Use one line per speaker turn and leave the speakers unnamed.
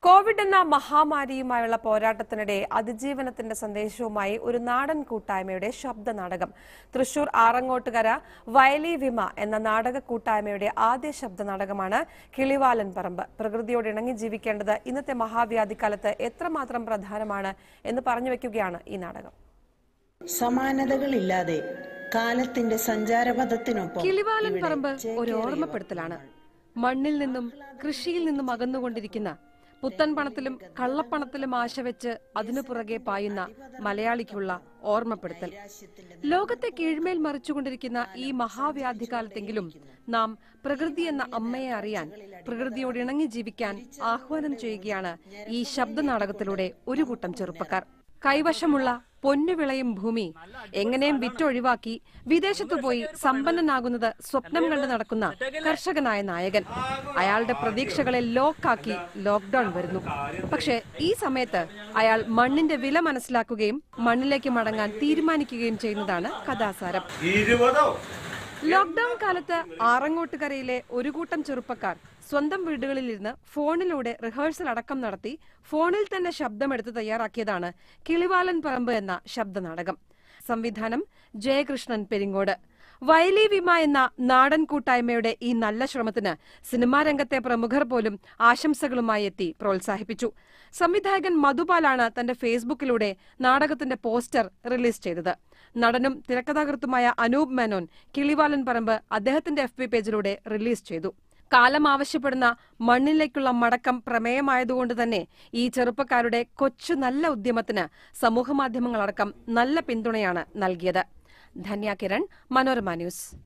Covid എന്ന മഹാമാരിയുമായുള്ള പോരാട്ടത്തിനിടെ അതിജീവനത്തിന്റെ സന്ദേശവുമായി ഒരു നാടൻ കൂട്ടായ്മയുടെ ശബ്ദ നാടകം തൃശൂർ ആറങ്ങോട്ടുകര വയലി വിമ എന്ന നാടക കൂട്ടായ്മയുടെ ആദ്യ ശബ്ദ നാടകമാണ് കിളിവാലൻ പറമ്പ് പ്രകൃതിയോട് ഇണങ്ങി ജീവിക്കേണ്ടത് ഇന്നത്തെ മഹാവ്യാധിക്കാലത്ത് എത്രമാത്രം പ്രധാനമാണ് എന്ന് പറഞ്ഞു വെക്കുകയാണ് ഈ നാടകം
സമാനതകളില്ലാതെ കാലത്തിന്റെ സഞ്ചാരപഥത്തിനൊപ്പം
കിളിവാലൻ
ഇവിടെ
പറമ്പ് ഒരു
ചേക്കേറിയ
ഓർമ്മപ്പെടുത്തലാണ് മണ്ണിൽ നിന്നും കൃഷിയിൽ നിന്നും അകന്നുകൊണ്ടിരിക്കുന്ന പുത്തൻ പണത്തിലും കള്ളപ്പണത്തിലും ആശ വെച്ച് അതിനു പുറകെ പായുന്ന മലയാളിക്കുള്ള ഓർമ്മപ്പെടുത്തൽ ലോകത്തെ കീഴ്മേൽ മറിച്ചുകൊണ്ടിരിക്കുന്ന ഈ മഹാവ്യാധികാലത്തെങ്കിലും നാം പ്രകൃതി എന്ന അമ്മയെ അറിയാൻ പ്രകൃതിയോട് ഇണങ്ങി ജീവിക്കാൻ ആഹ്വാനം ചെയ്യുകയാണ് ഈ ശബ്ദനാടകത്തിലൂടെ ഒരു കൂട്ടം ചെറുപ്പക്കാർ കൈവശമുള്ള പൊന്നുവിളയും ഭൂമി എങ്ങനെയും വിറ്റൊഴിവാക്കി വിദേശത്തു പോയി സമ്പന്നനാകുന്നത് സ്വപ്നം കണ്ടു നടക്കുന്ന കർഷകനായ നായകൻ അയാളുടെ പ്രതീക്ഷകളെ ലോക്കാക്കി ലോക്ക്ഡൌൺ വരുന്നു പക്ഷേ ഈ സമയത്ത് അയാൾ മണ്ണിന്റെ വില മനസ്സിലാക്കുകയും മണ്ണിലേക്ക് മടങ്ങാൻ തീരുമാനിക്കുകയും ചെയ്യുന്നതാണ് കഥാസാരം
ഇരുപതോ
ലോക്ക്ഡൌൺ കാലത്ത് ആറങ്ങോട്ടുകരയിലെ ഒരു കൂട്ടം ചെറുപ്പക്കാർ സ്വന്തം വീടുകളിലിരുന്ന് ഫോണിലൂടെ റിഹേഴ്സൽ അടക്കം നടത്തി ഫോണിൽ തന്നെ ശബ്ദമെടുത്ത് തയ്യാറാക്കിയതാണ് കിളിവാലൻ പറമ്പ് എന്ന ശബ്ദനാടകം സംവിധാനം ജയകൃഷ്ണൻ പെരിങ്ങോട് വയലി വിമ എന്ന നാടൻ കൂട്ടായ്മയുടെ ഈ നല്ല ശ്രമത്തിന് സിനിമാ രംഗത്തെ പ്രമുഖർ പോലും ആശംസകളുമായി എത്തി പ്രോത്സാഹിപ്പിച്ചു സംവിധായകൻ മധുപാലാണ് തന്റെ ഫേസ്ബുക്കിലൂടെ നാടകത്തിന്റെ പോസ്റ്റർ റിലീസ് ചെയ്തത് നടനും തിരക്കഥാകൃത്തുമായ അനൂപ് മേനോൻ കിളിവാലൻ പറമ്പ് അദ്ദേഹത്തിന്റെ എഫ് പേജിലൂടെ റിലീസ് ചെയ്തു കാലം ആവശ്യപ്പെടുന്ന മണ്ണിലേക്കുള്ള മടക്കം പ്രമേയമായതുകൊണ്ട് തന്നെ ഈ ചെറുപ്പക്കാരുടെ കൊച്ചു നല്ല ഉദ്യമത്തിന് സമൂഹമാധ്യമങ്ങളടക്കം നല്ല പിന്തുണയാണ് നൽകിയത് ധന്യ കിരൺ മനോരമ ന്യൂസ്